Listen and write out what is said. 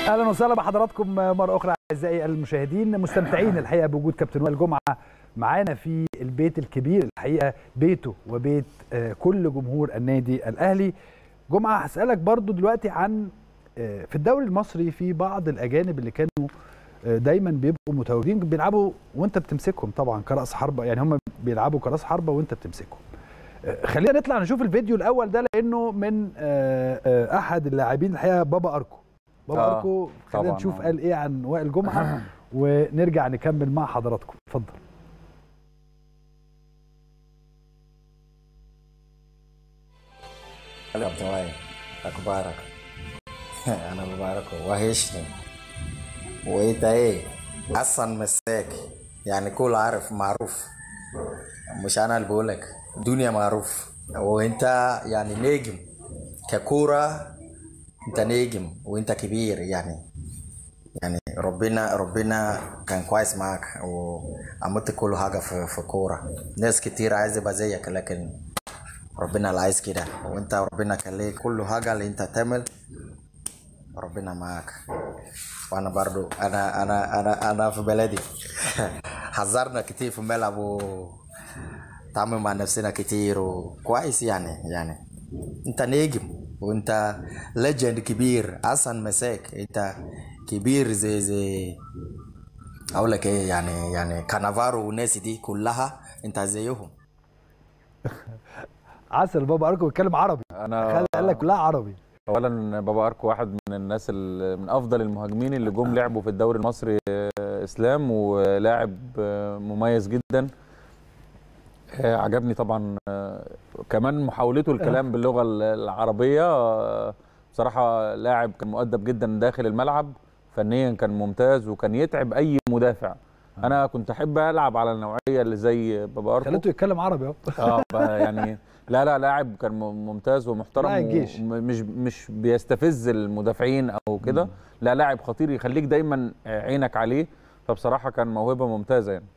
اهلا وسهلا بحضراتكم مره اخرى اعزائي المشاهدين مستمتعين الحقيقه بوجود كابتن وائل جمعه معانا في البيت الكبير الحقيقه بيته وبيت كل جمهور النادي الاهلي جمعه هسالك برضو دلوقتي عن في الدوري المصري في بعض الاجانب اللي كانوا دايما بيبقوا متواجدين بيلعبوا وانت بتمسكهم طبعا كراس حربه يعني هم بيلعبوا كراس حربه وانت بتمسكهم خلينا نطلع نشوف الفيديو الاول ده لانه من احد اللاعبين الحقيقه بابا اركو بابا آه اركو خلينا نشوف قال ايه عن وائل جمعه ونرجع نكمل مع حضراتكم اتفضل كابتن وائل اخبارك انا مبارك وحشني وانت ايه اصلا مساك يعني كل عارف معروف مش انا اللي بقولك دنيا معروف وانت يعني نجم ككوره انت نجم وانت كبير يعني يعني ربنا ربنا كان كويس معاك وعملت كل حاجه في في كوره ناس كتير عايز يبقى زيك لكن ربنا اللي عايز كده وانت ربنا كان ليه كل حاجه اللي انت تعمل ربنا معاك وانا برضو انا انا انا انا في بلدي حذرنا كتير في الملعب وتعامل مع نفسنا كتير وكويس يعني يعني انت نجم وانت ليجند كبير اصلا مساك انت كبير زي زي اقول لك ايه يعني يعني كانافارو والناس دي كلها انت زيهم عسل بابا اركو بيتكلم عربي انا قال لك كلها عربي اولا بابا اركو واحد من الناس من افضل المهاجمين اللي جم لعبوا في الدوري المصري اسلام ولاعب مميز جدا عجبني طبعا كمان محاولته الكلام باللغه العربيه بصراحه لاعب كان مؤدب جدا داخل الملعب فنيا كان ممتاز وكان يتعب اي مدافع انا كنت احب العب على النوعيه اللي زي بابا اركو خليته يتكلم عربي اهو اه يعني لا لا لاعب كان ممتاز ومحترم الجيش. مش مش بيستفز المدافعين او كده لا لاعب خطير يخليك دايما عينك عليه فبصراحه كان موهبه ممتازه يعني